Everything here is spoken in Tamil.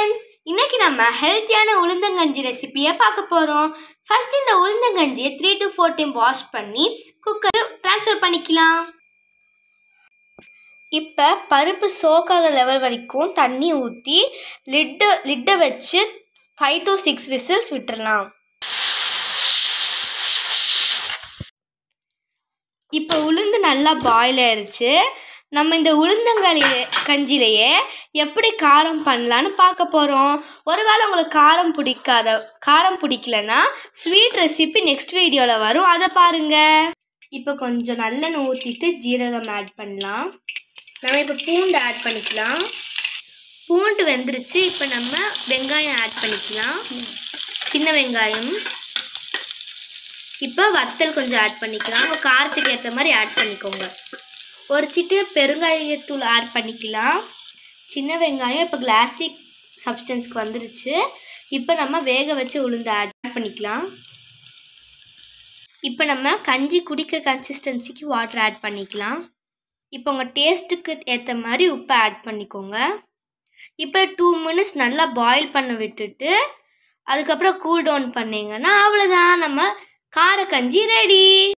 ஃப்ரெண்ட்ஸ் இன்னைக்கு நம்ம ஹெல்த்தியான உளுந்தங்கஞ்சி ரெசிபியை பார்க்க போகிறோம் ஃபர்ஸ்ட் இந்த உளுந்தங்கஞ்சியை three to four time wash பண்ணி குக்கர் ட்ரான்ஸ்ஃபர் பண்ணிக்கலாம் இப்போ பருப்பு சோக்காத லெவல் வரைக்கும் தண்ணி ஊற்றி லிட்டை லிட்டை வச்சு ஃபைவ் டு சிக்ஸ் விசில்ஸ் விட்டுறலாம் இப்போ உளுந்து நல்லா பாயில் ஆயிடுச்சு நம்ம இந்த உளுந்தங்களி கஞ்சிலேயே எப்படி காரம் பண்ணலான்னு பார்க்க போகிறோம் ஒருவேளை உங்களுக்கு காரம் பிடிக்காத காரம் பிடிக்கலனா ஸ்வீட் ரெசிபி நெக்ஸ்ட் வீடியோவில் வரும் அதை பாருங்கள் இப்போ கொஞ்சம் நல்லெண்ணெய் ஊற்றிட்டு ஜீரகம் ஆட் பண்ணலாம் நம்ம இப்போ பூண்டு ஆட் பண்ணிக்கலாம் பூண்டு வெந்துருச்சு இப்போ நம்ம வெங்காயம் ஆட் பண்ணிக்கலாம் சின்ன வெங்காயம் இப்போ வத்தல் கொஞ்சம் ஆட் பண்ணிக்கலாம் உங்கள் காரத்துக்கு ஏற்ற மாதிரி ஆட் பண்ணிக்கோங்க ஒரு சிட்டு பெருங்காயத்தூள் ஆட் பண்ணிக்கலாம் சின்ன வெங்காயம் இப்போ கிளாசிக் சப்ஸ்டன்ஸ்க்கு வந்துருச்சு இப்போ நம்ம வேக வச்சு உளுந்து ஆட் பண்ணிக்கலாம் இப்போ நம்ம கஞ்சி குடிக்கிற கன்சிஸ்டன்சிக்கு வாட்டர் ஆட் பண்ணிக்கலாம் இப்போ உங்கள் டேஸ்ட்டுக்கு ஏற்ற மாதிரி உப்பை ஆட் பண்ணிக்கோங்க இப்போ டூ மினிட்ஸ் நல்லா பாயில் பண்ண விட்டுட்டு அதுக்கப்புறம் கூல் டவுன் பண்ணிங்கன்னா அவ்வளோதான் நம்ம கார கஞ்சி ரெடி